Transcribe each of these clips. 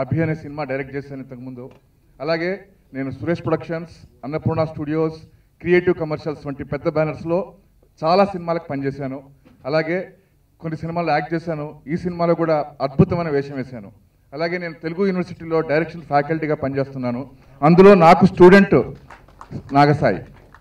అభి అనే cinema direct చేశాను ఇంతకుముందు అలాగే నేను Suresh productions Annapurna studios creative commercials వంటి పెద్ద బ్యానర్స్లో చాలా సినిమాలకు పనిచేశాను అలాగే కొన్ని సినిమాల్లో యాక్ట్ చేశాను ఈ సినిమాలో కూడా అద్భుతమైన వేషం వేశాను అలాగే నేను తెలుగు యూనివర్సిటీలో డైరెక్షన్ ఫ్యాకల్టీగా పనిచేస్తున్నాను అందులో నాకు స్టూడెంట్ నాగసాయి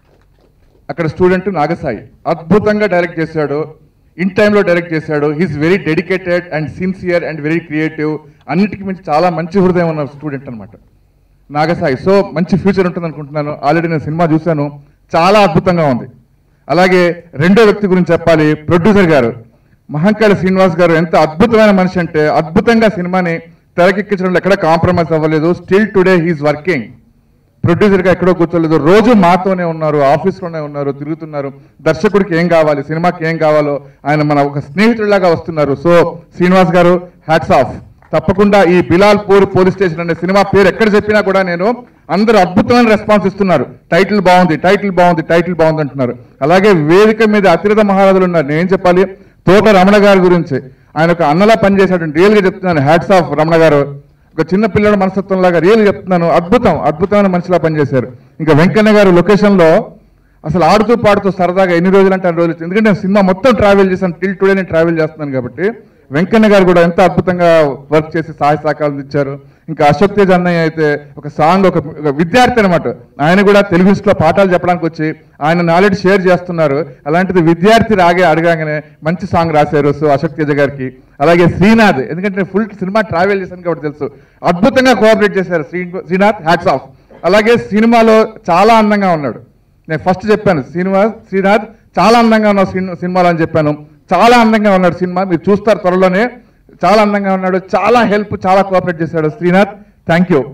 అక్కడ స్టూడెంట్ నాగసాయి అద్భుతంగా డైరెక్ట్ చేశాడు ఇన్ టైంలో డైరెక్ట్ చేశాడు he's very dedicated and sincere and very creative అన్నిటికీ మించి చాలా మంచి హృదయం ఉన్న స్టూడెంట్ అనమాట నాగసాయి సో మంచి ఫ్యూచర్ ఉంటుంది అనుకుంటున్నాను ఆల్రెడీ నేను సినిమా చూశాను చాలా అద్భుతంగా ఉంది అలాగే రెండో వ్యక్తి గురించి చెప్పాలి ప్రొడ్యూసర్ గారు మహంకాళి శ్రీనివాస్ గారు ఎంత అద్భుతమైన మనిషి అంటే అద్భుతంగా సినిమాని తెరకెక్కించడంలో ఎక్కడ కాంప్రమైజ్ అవ్వలేదు స్టిల్ టుడే హీస్ వర్కింగ్ ప్రొడ్యూసర్గా ఎక్కడో కూర్చోలేదు రోజు మాతోనే ఉన్నారు ఆఫీస్లోనే ఉన్నారు తిరుగుతున్నారు దర్శకుడికి ఏం కావాలి సినిమాకి ఏం కావాలో ఆయన మన ఒక స్నేహితుడిలాగా వస్తున్నారు సో శ్రీనివాస్ గారు హ్యాట్స్ ఆఫ్ తప్పకుండా ఈ బిలాల్పూర్ పోలీస్ స్టేషన్ అనే సినిమా పేరు ఎక్కడ చెప్పినా కూడా నేను అందరూ అద్భుతమైన రెస్పాన్స్ ఇస్తున్నారు టైటిల్ బాగుంది టైటిల్ బాగుంది టైటిల్ బాగుంది అంటున్నారు అలాగే వేదిక మీద అతిరథ మహారాజులు ఉన్నారు నేనేం చెప్పాలి తోట రమణ గారి గురించి ఆయన ఒక అన్నలా పనిచేశాడు రియల్గా చెప్తున్నాను హ్యాట్స్ ఆఫ్ రమణ గారు ఒక చిన్న పిల్లల మనస్తత్వం లాగా రియల్ చెప్తున్నాను అద్భుతం అద్భుతమైన మనిషిలా పనిచేశారు ఇంకా వెంకన్న గారు లొకేషన్ లో అసలు ఆడుతూ పాడుతూ సరదాగా ఎన్ని రోజులు అంటే అన్ని రోజులు ఎందుకంటే నేను సినిమా మొత్తం ట్రావెల్ చేశాను టిల్ టుడే నేను ట్రావెల్ చేస్తున్నాను కాబట్టి వెంకన్న గారు కూడా ఎంత అద్భుతంగా వర్క్ చేసి సహాయ సహకారాలు ఇచ్చారు ఇంకా అశోక్ తేజ్ అన్నయ్య అయితే ఒక సాంగ్ ఒక ఒక విద్యార్థి అనమాట ఆయన కూడా తెలుగు లో పాఠాలు చెప్పడానికి వచ్చి ఆయన నాలెడ్జ్ షేర్ చేస్తున్నారు అలాంటిది విద్యార్థి రాగే అడగానే మంచి సాంగ్ రాశారు సో అశోక్ తేజ గారికి అలాగే శ్రీనాథ్ ఎందుకంటే ఫుల్ సినిమా ట్రావెల్ చేశాను కాబట్టి తెలుసు అద్భుతంగా కోఆపరేట్ చేశారు శ్రీ శ్రీనాథ్ హ్యాట్స్ ఆఫ్ అలాగే సినిమాలో చాలా అందంగా ఉన్నాడు నేను ఫస్ట్ చెప్పాను శ్రీనివాస్ శ్రీనాథ్ చాలా అందంగా ఉన్నావు సినిమా సినిమాలో అని చెప్పాను చాలా అందంగా ఉన్నాడు సినిమా మీరు చూస్తారు త్వరలోనే చాలా అందంగా ఉన్నాడు చాలా హెల్ప్ చాలా కోఆపరేట్ చేశాడు శ్రీనాథ్ థ్యాంక్ యూ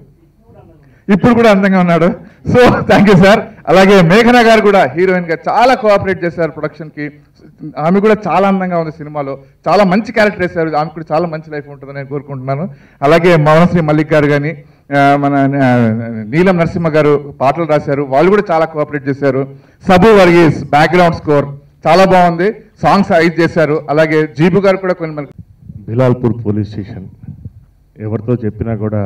ఇప్పుడు కూడా అందంగా ఉన్నాడు సో థ్యాంక్ యూ సార్ అలాగే మేఘన గారు కూడా హీరోయిన్ గా చాలా కోఆపరేట్ చేశారు ప్రొడక్షన్ కి ఆమె కూడా చాలా అందంగా ఉంది సినిమాలో చాలా మంచి క్యారెక్టర్ వేశారు ఆమె కూడా చాలా మంచి లైఫ్ ఉంటుందని నేను కోరుకుంటున్నాను అలాగే మౌనశ్రీ మల్లిక్ గారు కానీ మన ఆ, నీలం నరసింహ గారు పాటలు రాశారు వాళ్ళు కూడా చాలా కోఆపరేట్ చేశారు సబు వర్గీస్ బ్యాక్గ్రౌండ్ స్కోర్ చాలా బాగుంది సాంగ్స్ ఐదు చేశారు అలాగే జీబు గారు కూడా కొన్ని మనకి బిలాల్పూర్ పోలీస్ స్టేషన్ ఎవరితో చెప్పినా కూడా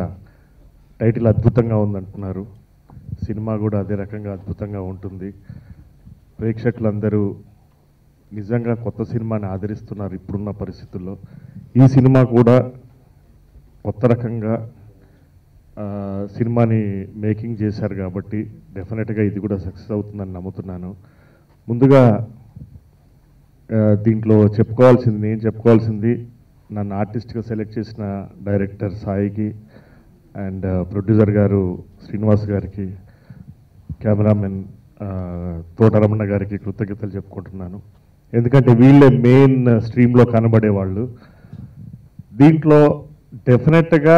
టైటిల్ అద్భుతంగా ఉందంటున్నారు సినిమా కూడా అదే రకంగా అద్భుతంగా ఉంటుంది ప్రేక్షకులందరూ నిజంగా కొత్త సినిమాని ఆదరిస్తున్నారు ఇప్పుడున్న పరిస్థితుల్లో ఈ సినిమా కూడా కొత్త రకంగా ఆ, సినిమాని మేకింగ్ చేశారు కాబట్టి డెఫినెట్గా ఇది కూడా సక్సెస్ అవుతుందని నమ్ముతున్నాను ముందుగా ఆ, దీంట్లో చెప్పుకోవాల్సింది నేను చెప్పుకోవాల్సింది నన్ను ఆర్టిస్ట్గా సెలెక్ట్ చేసిన డైరెక్టర్ సాయికి అండ్ ప్రొడ్యూసర్ గారు శ్రీనివాస్ గారికి కెమెరామెన్ ఆ, తోటరమణ గారికి కృతజ్ఞతలు చెప్పుకుంటున్నాను ఎందుకంటే వీళ్ళే మెయిన్ స్ట్రీమ్లో కనబడేవాళ్ళు దీంట్లో డెఫినెట్గా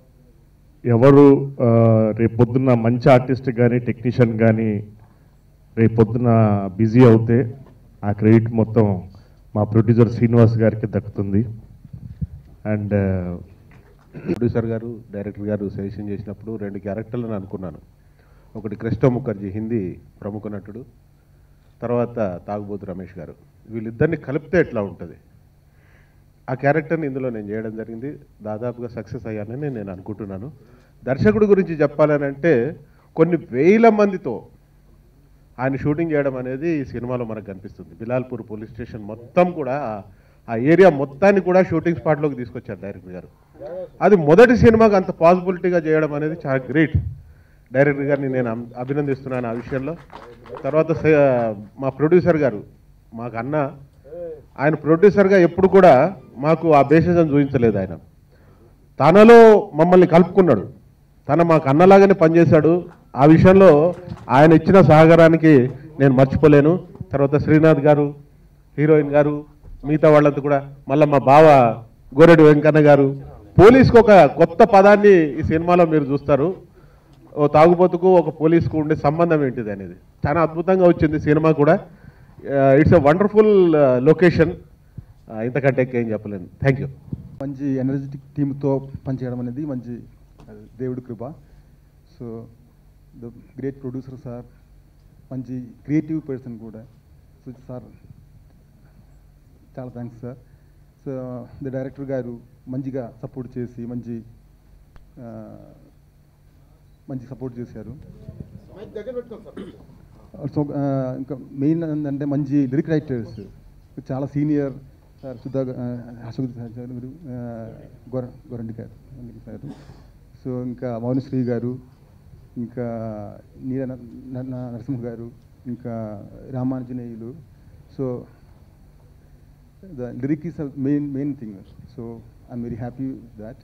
ఎవరు ఆ, రేపు పొద్దున్న మంచి ఆర్టిస్ట్ కానీ టెక్నీషియన్ కానీ రేపు పొద్దున బిజీ అవుతే ఆ క్రెడిట్ మొత్తం మా ప్రొడ్యూసర్ శ్రీనివాస్ గారికి దక్కుతుంది అండ్ ప్రొడ్యూసర్ గారు డైరెక్టర్ గారు సెలెక్షన్ చేసినప్పుడు రెండు క్యారెక్టర్లను అనుకున్నాను ఒకటి క్రిస్టో ముఖర్జీ హిందీ ప్రముఖ నటుడు తర్వాత తాగుబోతు రమేష్ గారు వీళ్ళిద్దరిని కలిపితే ఎట్లా ఉంటుంది ఆ క్యారెక్టర్ని ఇందులో నేను చేయడం జరిగింది దాదాపుగా సక్సెస్ అయ్యానని నేను అనుకుంటున్నాను దర్శకుడి గురించి చెప్పాలని అంటే కొన్ని వేల మందితో ఆయన షూటింగ్ చేయడం అనేది ఈ సినిమాలో మనకు కనిపిస్తుంది బిలాల్పూర్ పోలీస్ స్టేషన్ మొత్తం కూడా ఆ- ఆ ఏరియా మొత్తాన్ని కూడా షూటింగ్ స్పాట్లోకి తీసుకొచ్చారు డైరెక్టర్ గారు అది మొదటి సినిమాకి అంత పాసిబిలిటీగా చేయడం అనేది చాలా గ్రేట్ డైరెక్టర్ గారిని నేను అం- అభినందిస్తున్నాను ఆ విషయంలో తర్వాత స- మా ప్రొడ్యూసర్ గారు మాకు అన్న ఆయన ప్రొడ్యూసర్గా ఎప్పుడు కూడా మాకు ఆ బేసిజం చూపించలేదు ఆయన తనలో మమ్మల్ని కలుపుకున్నాడు తన మాకు అన్నలాగానే పనిచేశాడు ఆ విషయంలో ఆయన ఇచ్చిన సహకారానికి నేను మర్చిపోలేను తర్వాత శ్రీనాథ్ గారు హీరోయిన్ గారు మిగతా వాళ్ళంతా కూడా మళ్ళీ మా బావ గోరెడ్డి వెంకన్న గారు పోలీస్కి ఒక కొత్త పదాన్ని ఈ సినిమాలో మీరు చూస్తారు ఓ తాగుబోతుకు ఒక పోలీస్కు ఉండే సంబంధం ఏంటిది అనేది చాలా అద్భుతంగా వచ్చింది సినిమా కూడా ఇట్స్ అ వండర్ఫుల్ లొకేషన్ ఇంతకంటే ఏం చెప్పలేను థ్యాంక్ యూ మంచి ఎనర్జెటిక్ టీమ్తో పనిచేయడం అనేది మంచి అది దేవుడి కృప so the great producer sir మంచి క్రియేటివ్ పర్సన్ కూడా సో సార్ చాలా thanks sir so the director గారు మంచిగా సపోర్ట్ చేసి మంచి మంచి సపోర్ట్ చేశారు సో ఇంకా మెయిన్ ఏంటంటే మంచి లిరిక్ రైటర్స్ చాలా సీనియర్ సార్ సుధా అశోక్ గారు గొర గొరండి గారు గారు సో ఇంకా మౌనశ్రీ గారు ఇంకా నీల న- న- న- నరసింహ గారు ఇంకా Ramanjaneyulu so the lyric is main main thing so I'm very happy that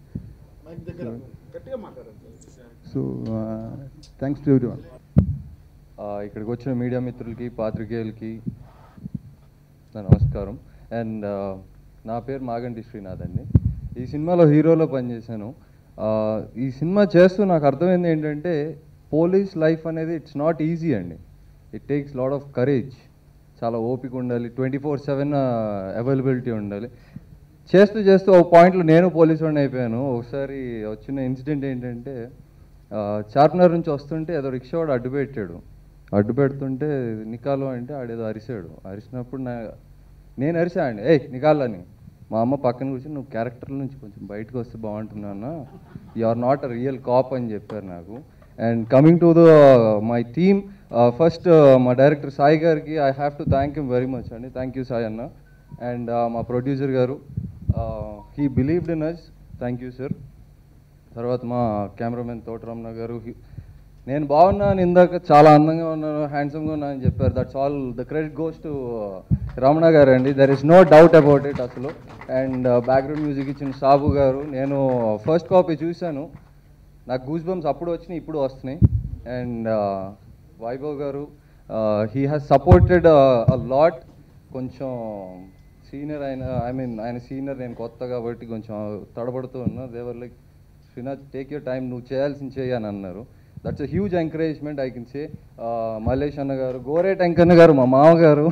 so thanks to everyone ah, ఇక్కడికి వచ్చిన మీడియా మిత్రులకి పాత్రికేయులకి నా నమస్కారం అండ్ నా పేరు మాగంటి శ్రీనాథ్ అండి ఈ సినిమాలో హీరోలో పనిచేశాను ఆ, ఈ సినిమా చేస్తూ నాకు అర్థమైంది ఏంటంటే పోలీస్ లైఫ్ అనేది ఇట్స్ నాట్ ఈజీ అండి it takes lot of courage చాలా ఓపిక ఉండాలి ట్వంటీ ఫోర్ సెవెన్ అవైలబిలిటీ ఉండాలి చేస్తూ చేస్తూ ఒక పాయింట్లో నేను పోలీస్ వాడిని అయిపోయాను ఒకసారి వచ్చిన ఇన్సిడెంట్ ఏంటంటే ఆ, చార్మినార్ నుంచి వస్తుంటే ఏదో రిక్షా వాడు అడ్డు పెట్టాడు అడ్డు పెడుతుంటే నికాలో అంటే ఆడేదో అరిశాడు అరిసినప్పుడు నా నేను అరిసా అండి ఏయ్ నికాల్ అని మా అమ్మ పక్కన కూర్చొని నువ్వు క్యారెక్టర్ నుంచి కొంచెం బయటకు వస్తే బాగుంటున్నా you are not a real cop అని చెప్పారు నాకు and coming to the my team first మా డైరెక్టర్ సాయి గారికి I have to thank you very much అండి థ్యాంక్ యూ సాయి అన్న అండ్ మా ప్రొడ్యూసర్ గారు he believed in us thank you sir తర్వాత మా కెమెరామెన్ తోటరమణ గారు హి- నేను బాగున్నాను ఇందాక చాలా అందంగా ఉన్నాను హ్యాండ్సమ్గా ఉన్నాను అని చెప్పారు that's all the credit goes to Ramana గారు అండి there is no doubt about it అసలు అండ్ బ్యాక్గ్రౌండ్ మ్యూజిక్ ఇచ్చిన సాబు గారు నేను ఫస్ట్ కాపీ చూశాను నాకు గూస్ బంప్స్ అప్పుడు వచ్చినాయి ఇప్పుడు వస్తున్నాయి అండ్ వైభవ్ గారు he has supported a lot కొంచెం సీనియర్ ఆయన ఐ మీన్ ఆయన సీనియర్ నేను కొత్త కాబట్టి కొంచెం తడబడుతూ ఉన్నా they were like Srinath take your time నువ్వు చేయాల్సింది చేయి అని అన్నారు that's a huge encouragement I can say Mallesh అన్న గారు గోరేట్ వెంకన్న గారు మా మామగారు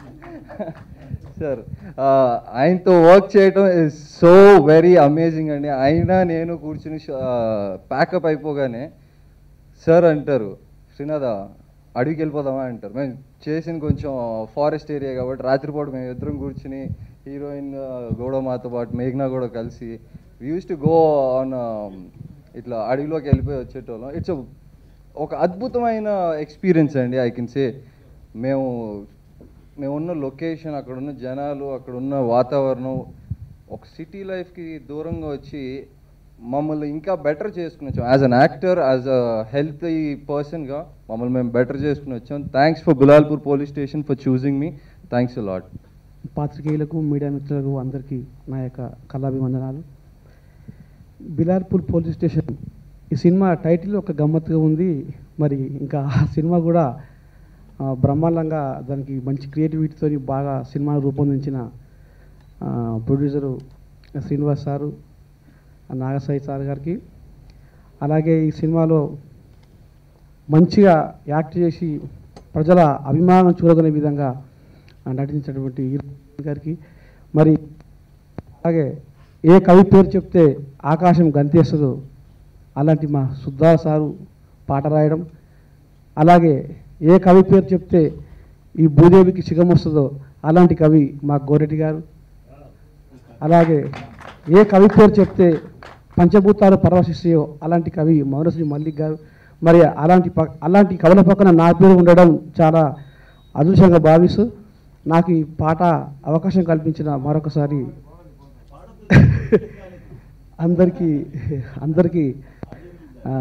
సార్ ఆయనతో వర్క్ చేయడం ఇస్ సో వెరీ అమేజింగ్ అండి అయినా నేను కూర్చుని ప్యాకప్ అయిపోగానే సార్ అంటారు శ్రీనాథ అడవికి వెళ్ళిపోదామా అంటారు మేము చేసిన కొంచెం ఫారెస్ట్ ఏరియా కాబట్టి రాత్రిపూట మేము ఇద్దరం కూర్చుని హీరోయిన్ గౌడమాతో పాటు మేఘ్నా కూడా కలిసి యూస్ టు గో ఆన్ ఇట్లా అడవిలోకి వెళ్ళిపోయి వచ్చేటోళ్ళం ఇట్స్ ఒక అద్భుతమైన ఎక్స్పీరియన్స్ అండి ఐ కెన్ సే మేము మేమున్న లొకేషన్ అక్కడ ఉన్న జనాలు అక్కడ ఉన్న వాతావరణం ఒక సిటీ లైఫ్కి దూరంగా వచ్చి మమ్మల్ని ఇంకా బెటర్ చేసుకుని వచ్చాం as an actor as a healthy పర్సన్గా మమ్మల్ని మేము బెటర్ చేసుకుని వచ్చాం thanks for Gulalpur police station for choosing me thanks lot పాత్రికేయులకు మీడియా మిత్రులకు అందరికీ నా యొక్క కళాభివందనాలు బిలార్పూర్ పోలీస్ స్టేషన్ ఈ సినిమా టైటిల్ ఒక గమ్మత్తుగా ఉంది మరి ఇంకా ఆ సినిమా కూడా ఆ, బ్రహ్మాండంగా దానికి మంచి క్రియేటివిటీతో బాగా సినిమాను రూపొందించిన ఆ, ప్రొడ్యూసరు శ్రీనివాస్ సారు ఆ నాగసాయి సార్ గారికి అలాగే ఈ సినిమాలో మంచిగా యాక్ట్ చేసి ప్రజల అభిమానం చూరగొనే విధంగా ఆ, నటించినటువంటి హీరో గారికి మరి అలాగే ఏ కవి పేరు చెప్తే ఆకాశం గంతేస్తుందో అలాంటి మా సుద్దా సారు పాట రాయడం అలాగే ఏ కవి పేరు చెప్తే ఈ భూదేవికి సిగం వస్తుందో అలాంటి కవి మా గోరెడ్డి గారు అలాగే ఏ కవి పేరు చెప్తే పంచభూతాలు పరవశిస్తాయో అలాంటి కవి మౌనశ్రీ మల్లిక్ గారు మరి అలాంటి ప అలాంటి కవుల పక్కన నా పేరు ఉండడం చాలా అదృష్టంగా భావిస్తూ నాకు ఈ పాట అవకాశం కల్పించిన మరొకసారి అందరికీ అందరికీ ఆ,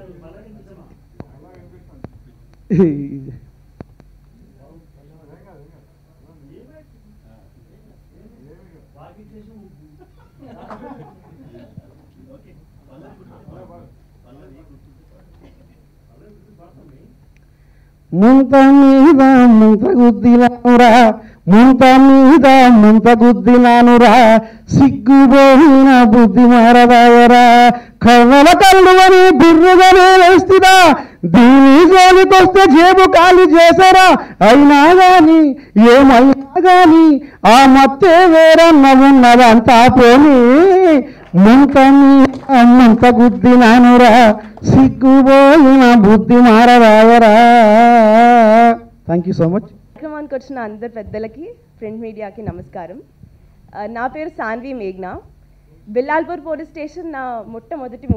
ముంత మీద ముంత గుద్దినానురా ముంత మీద ముంత గుద్దినానురా సిగ్గుపోయిన బుద్ధి మారదాయరా కళ్ళల కళ్ళు అని బిర్రుగానే వేస్తున్నా దీని జోలికొస్తే జేబు ఖాళీ చేశారా అయినా గాని ఏమైనా గాని ఆ మత్తే వేరన్న ఉన్నదంతా పోనీ ముంత మీద ముంత గుద్దినానురా సిగ్గుపోయిన బుద్ధి మారదాయరా థ్యాంక్ యూ సో మచ్ కార్యక్రమానికి వచ్చిన అందరు పెద్దలకి ప్రింట్ మీడియాకి నమస్కారం ఆ, నా పేరు సాన్వి మేఘ్నా బిల్లాల్పూర్ పోలీస్ స్టేషన్ నా మొట్టమొదటి మూవీ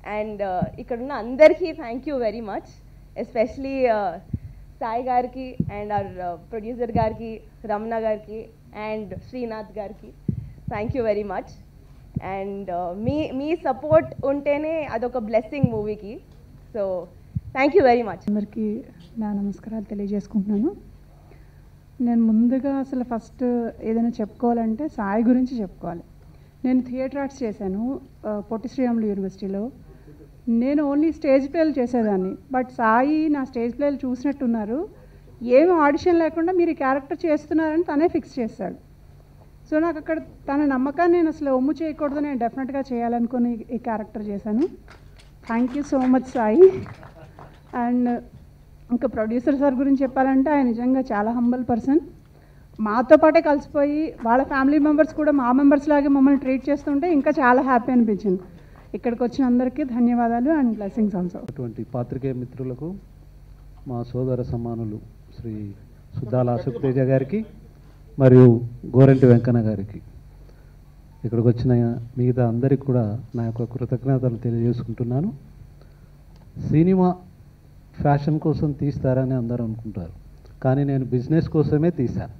అండ్ ఇక్కడున్న అందరికీ thank you very much especially Sai గారికి అండ్ ఆర్ ప్రొడ్యూసర్ గారికి రమణ గారికి అండ్ శ్రీనాథ్ గారికి thank you very much and మీ మీ సపోర్ట్ ఉంటేనే అదొక బ్లెస్సింగ్ మూవీకి so thank you very much అందరికీ నా నమస్కారాలు తెలియజేసుకుంటున్నాను నేను ముందుగా అసలు ఫస్ట్ ఏదైనా చెప్పుకోవాలంటే సాయి గురించి చెప్పుకోవాలి నేను థియేటర్ ఆర్ట్స్ చేశాను ఆ, పొట్టి శ్రీరాములు యూనివర్సిటీలో నేను ఓన్లీ స్టేజ్ ప్లేలు చేసేదాన్ని బట్ సాయి నా స్టేజ్ ప్లేలు చూసినట్టున్నారు ఏమి ఆడిషన్ లేకుండా మీరు ఈ క్యారెక్టర్ చేస్తున్నారని తనే ఫిక్స్ చేశాడు సో నాకు అక్కడ తన నమ్మకాన్ని నేను అసలు ఒమ్ము చేయకూడదు నేను డెఫినెట్గా చేయాలనుకుని ఈ క్యారెక్టర్ చేశాను thank you so much Sai and ఇంకా ప్రొడ్యూసర్ సార్ గురించి చెప్పాలంటే ఆయన నిజంగా చాలా హంబల్ పర్సన్ మాతో పాటే కలిసిపోయి వాళ్ళ ఫ్యామిలీ మెంబర్స్ కూడా మా మెంబర్స్ లాగే మమ్మల్ని ట్రీట్ చేస్తుంటే ఇంకా చాలా హ్యాపీ అనిపించింది ఇక్కడికి వచ్చిన అందరికీ ధన్యవాదాలు అండ్ బ్లెస్సింగ్స్ ఆల్సో అటువంటి పాత్రికేయ మిత్రులకు మా సోదర సమానులు శ్రీ సుద్దాల అశోక్ తేజ గారికి మరియు గోరెంటి వెంకన్న గారికి ఇక్కడికి వచ్చిన మిగతా అందరికి కూడా నా యొక్క కృతజ్ఞతలు తెలియజేసుకుంటున్నాను సినిమా ఫ్యాషన్ కోసం తీస్తారని అందరూ అనుకుంటారు కానీ నేను బిజినెస్ కోసమే తీశాను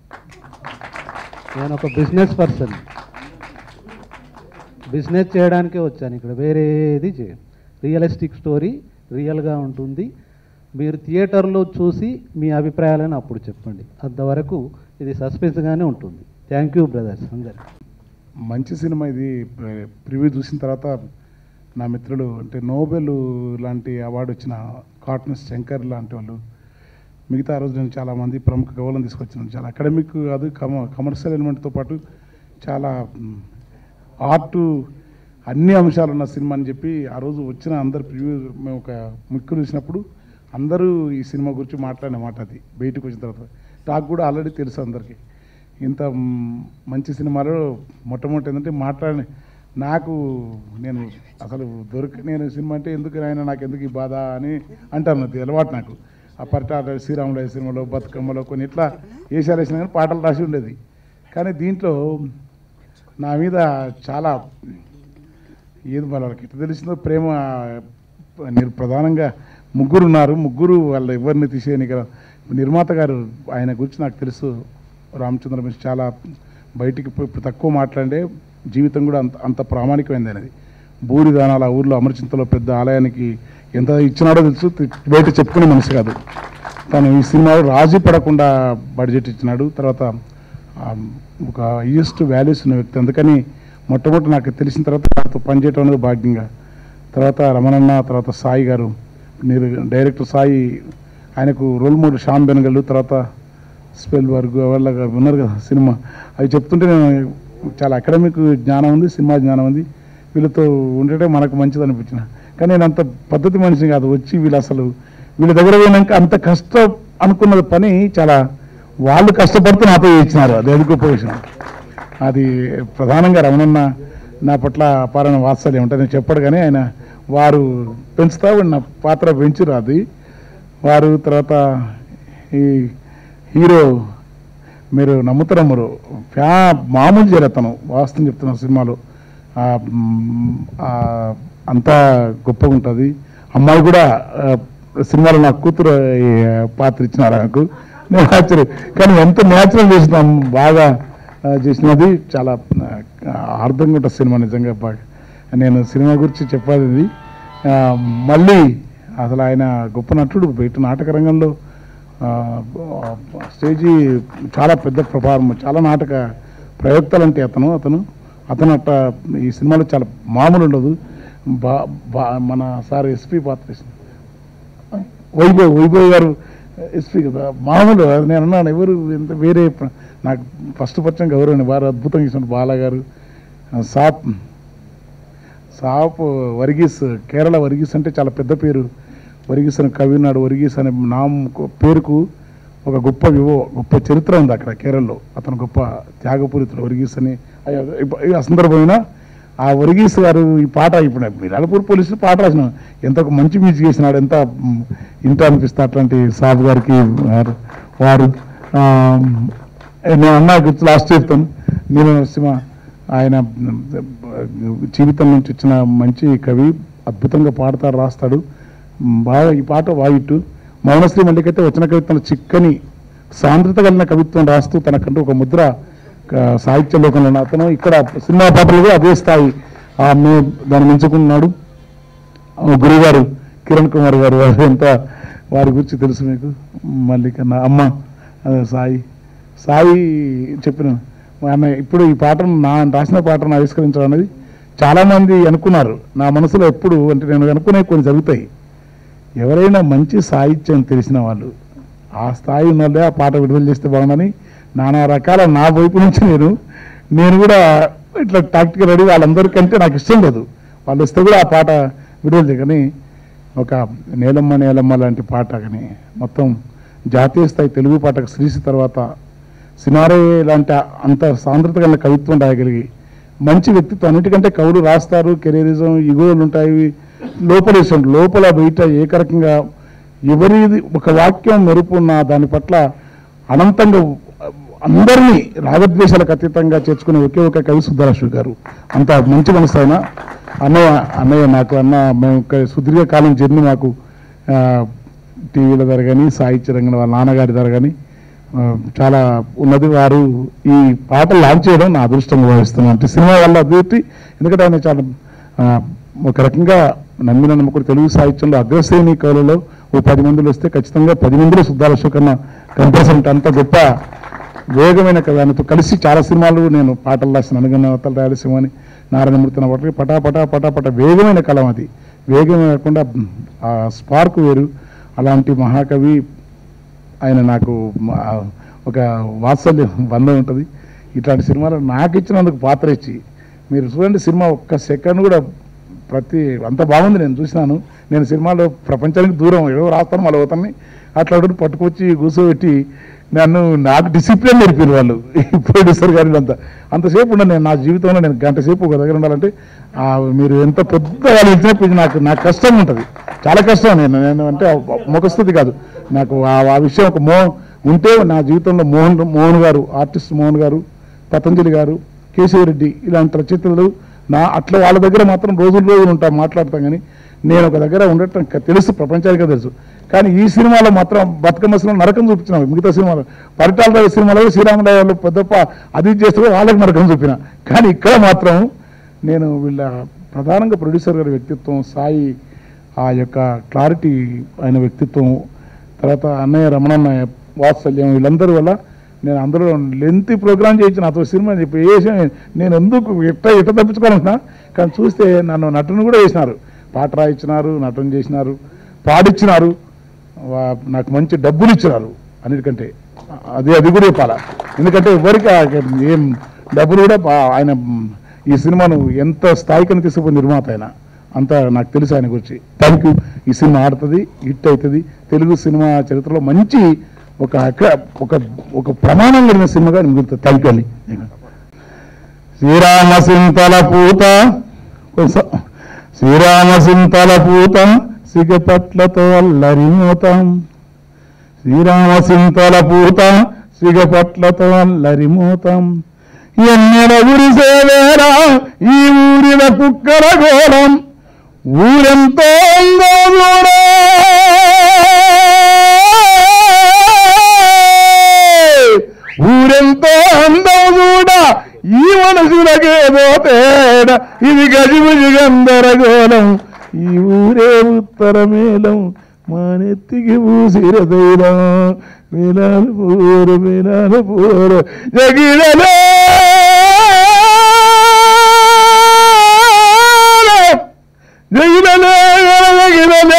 నేను ఒక బిజినెస్ పర్సన్ బిజినెస్ చేయడానికే వచ్చాను ఇక్కడ వేరేది చేయను రియలిస్టిక్ స్టోరీ రియల్గా ఉంటుంది మీరు థియేటర్లో చూసి మీ అభిప్రాయాలను అప్పుడు చెప్పండి అంతవరకు ఇది సస్పెన్స్గానే ఉంటుంది థ్యాంక్ యూ బ్రదర్స్ అందరికి మంచి సినిమా ఇది ప్రివ్యూ చూసిన తర్వాత నా మిత్రులు అంటే నోబెల్ లాంటి అవార్డు వచ్చిన కాటన్ శంకర్ లాంటి వాళ్ళు మిగతా ఆ రోజు నేను చాలామంది ప్రముఖ గౌరవం తీసుకొచ్చాను చాలా అకాడమిక్ కాదు కమ కమర్షియల్ ఎలిమెంట్తో పాటు చాలా ఆర్ట్ అన్ని అంశాలు ఉన్న సినిమా అని చెప్పి ఆ రోజు వచ్చిన అందరు ప్రివ్యూ మేము ఒక ముక్కు చూసినప్పుడు అందరూ ఈ సినిమా గురించి మాట్లాడిన మాట అది బయటకు వచ్చిన తర్వాత నాకు కూడా ఆల్రెడీ తెలుసు అందరికీ ఇంత మ్, మంచి సినిమాలో మొట్టమొదటి ఏంటంటే మాట్లాడి నాకు నేను అసలు దొరికి నేను సినిమా అంటే ఎందుకు ఆయన నాకు ఎందుకు ఈ బాధ అని అంటాను అది అలవాటు నాకు ఆ పరిటాల శ్రీరాములయ్య సినిమాలో బతుకమ్మలో కొన్ని ఇట్లా వేషాలు వేసినా కానీ పాటలు రాసి ఉండేది కానీ దీంట్లో నా మీద చాలా ఏది వాళ్ళకి ఎట్లా తెలిసిందో ప్రేమ మీరు ప్రధానంగా ముగ్గురు ఉన్నారు ముగ్గురు వాళ్ళ ఎవరిని తీసేయని కదా నిర్మాత గారు ఆయన గురించి నాకు తెలుసు రామచంద్ర మిశ్ర చాలా బయటికి ఇప్పుడు ఇప్పుడు తక్కువ మాట్లాడే జీవితం కూడా అంత అంత ప్రామాణికమైంది అనేది బూరి దానాల ఊర్లో అమరచింతలో పెద్ద ఆలయానికి ఎంత ఇచ్చినాడో తెలుసు తి- బయట చెప్పుకునే మనిషి కాదు తను ఈ సినిమాలో రాజీ పడకుండా బడ్జెట్ ఇచ్చినాడు తర్వాత ఆ, ఒక ఈస్ట్ వాల్యూస్ ఉన్న వ్యక్తి అందుకని మొట్టమొదటి నాకు తెలిసిన తర్వాత నాతో పనిచేయటం అనేది భాగ్యంగా తర్వాత రమణన్న తర్వాత సాయి గారు మీరు డైరెక్టర్ సాయి ఆయనకు రోల్ మోడల్ శ్యామ్ బెనగల్ తర్వాత స్పెల్ వర్గ్ వాళ్ళ ఉన్నారు కదా సినిమా అవి చెప్తుంటే నేను చాలా అకాడమిక్ జ్ఞానం ఉంది సినిమా జ్ఞానం ఉంది వీళ్ళతో ఉండటం మనకు మంచిది అనిపించిన కానీ నేను అంత పద్ధతి మనిషిని కాదు వచ్చి వీళ్ళు అసలు వీళ్ళ దగ్గర పోయినాక అంత కష్టం అనుకున్న పని చాలా వాళ్ళు కష్టపడుతూ నాతో ఇచ్చినారు అది అది గొప్ప విషయం అది ప్రధానంగా రమణన్న నా పట్ల అపారణ వాత్సల్యం ఉంటుంది నేను చెప్పడు కానీ ఆయన వారు పెంచుతా ఉన్న పాత్ర పెంచురు అది వారు తర్వాత ఈ హీరో మీరు నమ్ముతారా మీరు ఫ్యా మామూలు చేరతను వాస్తవం చెప్తున్నాను సినిమాలో ఆ, మ్, ఆ, అంతా గొప్పగా ఉంటుంది అమ్మాయి కూడా ఆ, సినిమాలో నా కూతురు ఈ, పాత్ర ఇచ్చినారు నాకు నేను ఆశ్చర్యం కానీ ఎంత న్యాచురల్ చేసినాం బాగా ఆ, చేసినది చాలా ఆ, అర్థంగా ఉంటుంది సినిమా నిజంగా బాగా నేను సినిమా గురించి చెప్పాలి ఇది ఆ, మళ్ళీ అసలు ఆయన గొప్ప నటుడు బయట నాటక రంగంలో ఆ, స్టేజీ చాలా పెద్ద ప్రభావం చాలా నాటక ప్రయోక్తలు అంటే అతను అతను అతను అట్ట ఈ సినిమాలో చాలా మామూలు ఉండదు బా బా మన సార్ ఎస్పీ పాత్ర చేసిన వైభవ్ వైభవ్ గారు ఎస్పీ కదా మామూలు అది నేను అన్నాను ఎవరు ఎంత వేరే ప్ర- నాకు ఫస్ట్ పచ్చం గౌరవం వారు అద్భుతంగా చేసిన బాలా గారు ఆ, సాప్ సాప్ వర్గీస్ కేరళ వర్గీస్ అంటే చాలా పెద్ద పేరు వర్గీస్ అని కవి ఉన్నాడు వర్గీస్ అనే నామ్ పేరుకు ఒక గొప్ప వివో గొప్ప చరిత్ర ఉంది అక్కడ కేరళలో అతను గొప్ప త్యాగపూరితుడు వర్గీస్ అని అయ్యో, ఇప్ప- ఈ సందర్భమైన ఆ వర్గీస్ గారు ఈ పాట ఇప్పుడు మిరాలపూర్ పోలీసులు పాట రాసిన ఎంత ఒక మంచి మ్యూజిక్ చేసినాడు ఎంత మ్, ఇంట అనిపిస్తే అట్లాంటి సాబ్ గారికి వారు- వారు ఆ, నేను అన్నా గుర్తు లాస్ట్ చెప్తాను నేను నరసింహ ఆయన జీవితం నుంచి వచ్చిన మంచి కవి అద్భుతంగా పాడతాడు రాస్తాడు మ్, బాగా ఈ పాట వాయిట్టు మౌనశ్రీ మల్లికైతే వచ్చిన కవిత్వం చిక్కని సాంద్రత కలిగిన కవిత్వం రాస్తూ తనకంటూ ఒక ముద్ర ఆ, సాహిత్య లోకంలో ఉన్న అతను ఇక్కడ సినిమా పాటలు కూడా అదే స్థాయి ఆ, మే- దాన్ని మించుకున్నాడు ఆ, గురుగారు కిరణ్ కుమార్ గారు వారు ఎంత వారి గురించి తెలుసు మీకు మల్లిక నా అమ్మ అదే సాయి సాయి చెప్పిన ఆమె ఇప్పుడు ఈ పాటను నా రాసిన పాటను ఆవిష్కరించడం అనేది చాలామంది అనుకున్నారు నా మనసులో ఎప్పుడు అంటే నేను అనుకునే కొన్ని జరుగుతాయి ఎవరైనా మంచి సాహిత్యం తెలిసిన వాళ్ళు ఆ స్థాయి ఉన్న వాళ్ళే ఆ పాట విడుదల చేస్తే బాగుందని నానా రకాల నా వైపు నుంచి నేను నేను కూడా ఇట్లా టాక్టికల్ రెడీ వాళ్ళందరికంటే నాకు ఇష్టం లేదు వాళ్ళు వస్తే కూడా ఆ పాట విడుదల చేయ కానీ ఒక నేలమ్మ నేలమ్మ లాంటి పాట కానీ మొత్తం జాతీయ స్థాయి తెలుగు పాటకు శ్రీసి తర్వాత సినారే లాంటి అంత సాంద్రత గల కవిత్వం రాయగలిగి మంచి వ్యక్తిత్వం అన్నిటికంటే కవులు రాస్తారు కెరీరిజం ఇగోలు ఉంటాయి లోపల ఇష్టం లోపల బయట ఏకరకంగా ఎవరిది ఒక వాక్యం మెరుపున్న దాని పట్ల అనంతంగా అందరినీ రాగద్వేషాలకు అతీతంగా చేర్చుకునే ఒకే ఒక కవి సుబ్బరాశు గారు అంత మంచి మనసు ఆయన అన్నయ్య అన్నయ్య నాకు అన్న మేము ఒక సుదీర్ఘకాలం జర్నీ మాకు ఆ, టీవీల ద్వారా కానీ సాహిత్య రంగంలో వాళ్ళ నాన్నగారి ద్వారా కానీ ఆ, చాలా ఉన్నది వారు ఈ పాటలు లాంచ్ చేయడం నా అదృష్టంగా భావిస్తున్నాను అంటే సినిమా వల్ల అభివృద్ధి ఎందుకంటే ఆయన చాలా ఆ, ఒక రకంగా నమ్మిన నమ్మకుడు తెలుగు సాహిత్యంలో అగ్రశ్రేణి కవులలో ఓ పది మందిలో వస్తే ఖచ్చితంగా పది మందిలో సుద్దాల అశోకన్న కంపల్సరీ అంత గొప్ప వేగమైన కథ ఆయనతో కలిసి చాలా సినిమాలు నేను పాటలు రాసిన అనుగణ అవతల రాయలసీమ అని నారాయణమూర్తి నా పట్ల పటా పటా పటా పటా వేగమైన కలం అది వేగం కాకుండా ఆ స్పార్క్ వేరు అలాంటి మహాకవి ఆయన నాకు మా- ఒక వాత్సల్యం బంధం ఉంటుంది ఇట్లాంటి సినిమాలు నాకు ఇచ్చినందుకు పాత్ర ఇచ్చి మీరు చూడండి సినిమా ఒక్క సెకండ్ కూడా ప్రతి అంత బాగుంది నేను చూసినాను నేను సినిమాలో ప్రపంచానికి దూరం ఏదో రాస్తాను మళ్ళీ అవుతాను అట్లా ఒకటి పట్టుకొచ్చి కూర్చోబెట్టి నన్ను నాకు డిసిప్లిన్ నేర్పారు వాళ్ళు ప్రొడ్యూసర్ గారి అంతా అంతసేపు ఉండను నేను నా జీవితంలో నేను గంట సేపు ఒక దగ్గర ఉండాలంటే ఆ, మీరు ఎంత పెద్ద వాళ్ళు ఇచ్చినప్పుడు ఇది నాకు నాకు కష్టం ఉంటుంది చాలా కష్టం నేను నేను అంటే ముఖస్థుతి కాదు నాకు ఆ ఆ విషయం ఒక మో ఉంటే నా జీవితంలో మోహన్ మోహన్ గారు ఆర్టిస్ట్ మోహన్ గారు పతంజలి గారు కేశవరెడ్డి ఇలాంటి రచయితలు నా అట్లా వాళ్ళ దగ్గర మాత్రం రోజులు రోజులు ఉంటాం మాట్లాడతాం కానీ నేను ఒక దగ్గర ఉండటం క- తెలుసు ప్రపంచానికే తెలుసు కానీ ఈ సినిమాలో మాత్రం బతుకమ్మ సినిమా నరకం చూపించిన మిగతా సినిమాలో పరిటాల రావు సినిమాలో శ్రీరామరావు వాళ్ళు పెద్దప్ప అది ఇది చేస్తే కూడా వాళ్ళకి నరకం చూపిన కానీ ఇక్కడ మాత్రం నేను వీళ్ళ ప్రధానంగా ప్రొడ్యూసర్ గారి వ్యక్తిత్వం సాయి ఆ యొక్క క్లారిటీ ఆయన వ్యక్తిత్వం తర్వాత అన్నయ్య రమణన్న వాత్సల్యం వీళ్ళందరి వల్ల నేను అందులో లెంత్ ప్రోగ్రామ్ చేయించిన నాతో సినిమా అని చెప్పి వేసి నేను ఎందుకు ఎట్ట ఎట్ట తప్పించుకోవాలనుకున్నా కానీ చూస్తే నన్ను నటన కూడా వేసినారు పాట రాయించినారు నటన చేసినారు పాడిచ్చినారు వా- నాకు మంచి డబ్బులు ఇచ్చినారు అన్నిటికంటే అది అది కూడా చెప్పాలా ఎందుకంటే ఎవరికి ఆ ఏం డబ్బులు కూడా బా- ఆయన ఈ సినిమాను ఎంత స్థాయికని తీసుకుపోయి నిర్మాత ఆయన అంత నాకు తెలుసు ఆయన గురించి థ్యాంక్ యూ ఈ సినిమా ఆడుతుంది హిట్ అవుతుంది తెలుగు సినిమా చరిత్రలో మంచి ఒక అక- ఒక ఒక ప్రమాణం కలిగిన సినిమాగా మిగులుతుంది థ్యాంక్ యూ అండి శ్రీరామ సింతల పూత కొంచెం శ్రీరామ సింతల పూత సిగపట్లతో అల్లరి మోతాం శ్రీరామ సింతల పూత సిగపట్లతో అల్లరి మోతాం ఎన్నెల గురిసేవేరా ఈ ఊరిల కుక్కల ఘోరం ఊరెంతో ఉందో చూడే ఊరెంతో అందం చూడ ఈ మనసులకేదో తేడా ఇది గజిబుజి గందరగోళం ఈ ఊరే ఉత్తరమేళం మా నెత్తికి పూసిర దైలం మీనాలు పూరు మీనాలు పూరు జగిడలే జగిడలే జగిడలే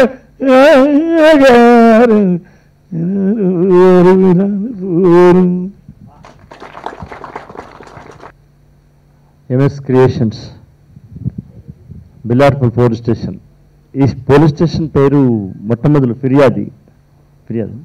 మీనాలు పూరు MS creations Billarpal police station ఈ పోలీస్ స్టేషన్ పేరు మొట్టమొదలు ఫిర్యాది ఫిర్యాదు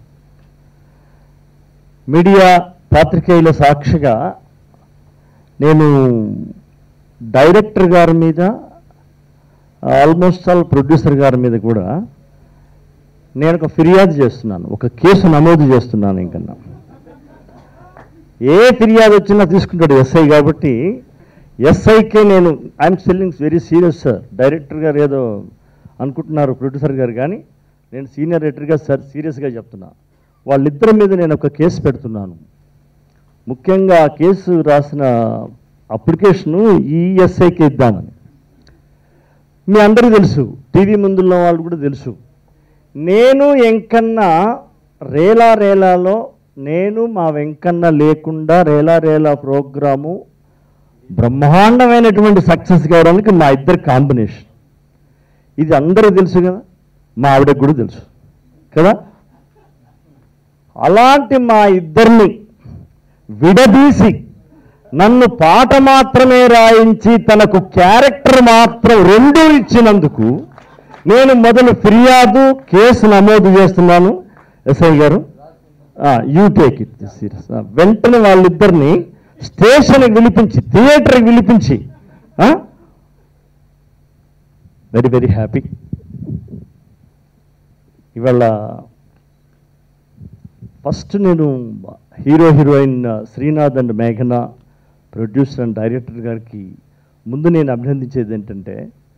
మీడియా పాత్రికేయుల సాక్షిగా నేను డైరెక్టర్ గారి మీద ఆల్మోస్ట్ ఆల్ ప్రొడ్యూసర్ గారి మీద కూడా నేను ఒక ఫిర్యాదు చేస్తున్నాను ఒక కేసు నమోదు చేస్తున్నాను ఇంకన్నా ఏ ఫిర్యాదు వచ్చినా తీసుకుంటాడు ఎస్ఐ కాబట్టి ఎస్ఐకే నేను I'm selling very serious sir director గారు ఏదో అనుకుంటున్నారు ప్రొడ్యూసర్ గారు కానీ నేను సీనియర్ రైటర్గా సార్ సీరియస్గా చెప్తున్నా వాళ్ళిద్దరి మీద నేను ఒక కేసు పెడుతున్నాను ముఖ్యంగా ఆ కేసు రాసిన అప్లికేషను ఈఎస్ఐకి ఇద్దామని మీ అందరికీ తెలుసు టీవీ ముందున్న వాళ్ళు కూడా తెలుసు నేను వెంకన్న రేలా రేలాలో నేను మా వెంకన్న లేకుండా రేలా రేలా ప్రోగ్రాము బ్రహ్మాండమైనటువంటి సక్సెస్ కావడానికి మా ఇద్దరి కాంబినేషన్ ఇది అందరికీ తెలుసు కదా మా ఆవిడకి కూడా తెలుసు కదా అలాంటి మా ఇద్దరిని విడదీసి నన్ను పాట మాత్రమే రాయించి తనకు క్యారెక్టర్ మాత్రం రెండు ఇచ్చినందుకు నేను మొదలు ఫిర్యాదు కేసు నమోదు చేస్తున్నాను ఎస్ఐ గారు యూ టేక్ ఇట్ సీరియస్ వెంటనే వాళ్ళిద్దరిని స్టేషన్కి పిలిపించి థియేటర్కి పిలిపించి వెరీ వెరీ హ్యాపీ ఇవాళ ఫస్ట్ నేను హీరో హీరోయిన్ శ్రీనాథ్ అండ్ మేఘన ప్రొడ్యూసర్ అండ్ డైరెక్టర్ గారికి ముందు నేను అభినందించేది ఏంటంటే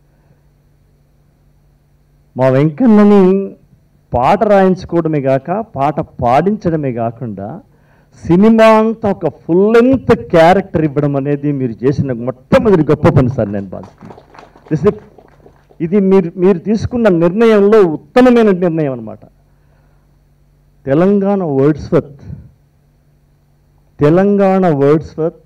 మా వెంకన్నని పాట రాయించుకోవడమే కాక పాట పాడించడమే కాకుండా సినిమా అంతా ఒక ఫుల్ లెంత్ క్యారెక్టర్ ఇవ్వడం అనేది మీరు చేసిన మొట్టమొదటి గొప్ప పని సార్ నేను భావిస్తున్నాను This is- ఇది మీరు మీరు తీసుకున్న నిర్ణయంలో ఉత్తమమైన నిర్ణయం అన్నమాట తెలంగాణ వర్డ్స్వర్త్ తెలంగాణ వర్డ్స్వర్త్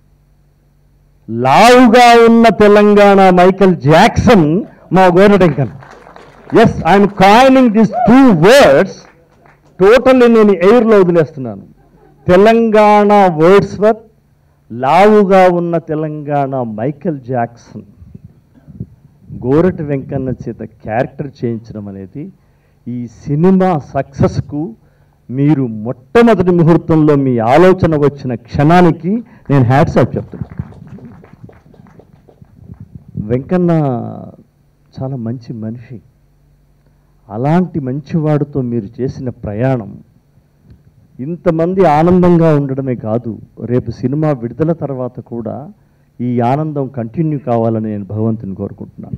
లావుగా ఉన్న తెలంగాణ మైకల్ జాక్సన్ మా గోరటెంకన్ yes I am coining this two words totally నేను ఎయిర్లో వదిలేస్తున్నాను తెలంగాణ వర్డ్స్వర్త్ లావుగా ఉన్న తెలంగాణ మైకల్ జాక్సన్ గోరటి వెంకన్న చేత క్యారెక్టర్ చేయించడం అనేది ఈ సినిమా సక్సెస్కు మీరు మొట్టమొదటి ముహూర్తంలో మీ ఆలోచన వచ్చిన క్షణానికి నేను హ్యాట్స్ ఆఫ్ చెప్తున్నాను వెంకన్న చాలా మంచి మనిషి అలాంటి మంచివాడితో మీరు చేసిన ప్రయాణం ఇంతమంది ఆనందంగా ఉండడమే కాదు రేపు సినిమా విడుదల తర్వాత కూడా ఈ ఆనందం కంటిన్యూ కావాలని నేను భగవంతుని కోరుకుంటున్నాను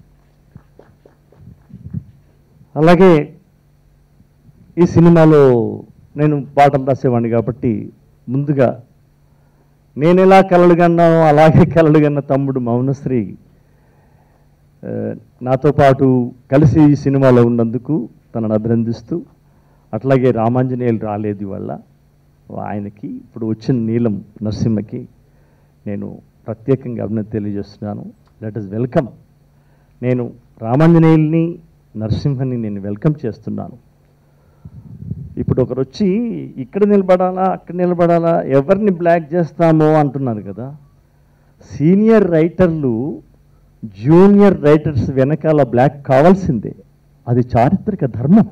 అలాగే ఈ సినిమాలో నేను పాటలు రాసేవాడిని కాబట్టి ముందుగా నేను ఎలా కలలు కన్నానో అలాగే కలలు కన్న తమ్ముడు మౌనశ్రీ ఆ, నాతో పాటు కలిసి ఈ సినిమాలో ఉన్నందుకు తనను అభినందిస్తూ అట్లాగే రామాంజనేయులు రాలేదు వల్ల ఆయనకి ఇప్పుడు వచ్చిన నీలం నరసింహకి నేను ప్రత్యేకంగా అభినందన తెలియజేస్తున్నాను లెట్ ఇస్ వెల్కమ్ నేను రామాంజనేయుల్ని నరసింహని నేను వెల్కమ్ చేస్తున్నాను ఇప్పుడు ఒకరు వచ్చి ఇక్కడ నిలబడాలా అక్కడ నిలబడాలా ఎవరిని బ్లాక్ చేస్తామో అంటున్నారు కదా సీనియర్ రైటర్లు జూనియర్ రైటర్స్ వెనకాల బ్లాక్ కావాల్సిందే అది చారిత్రక ధర్మం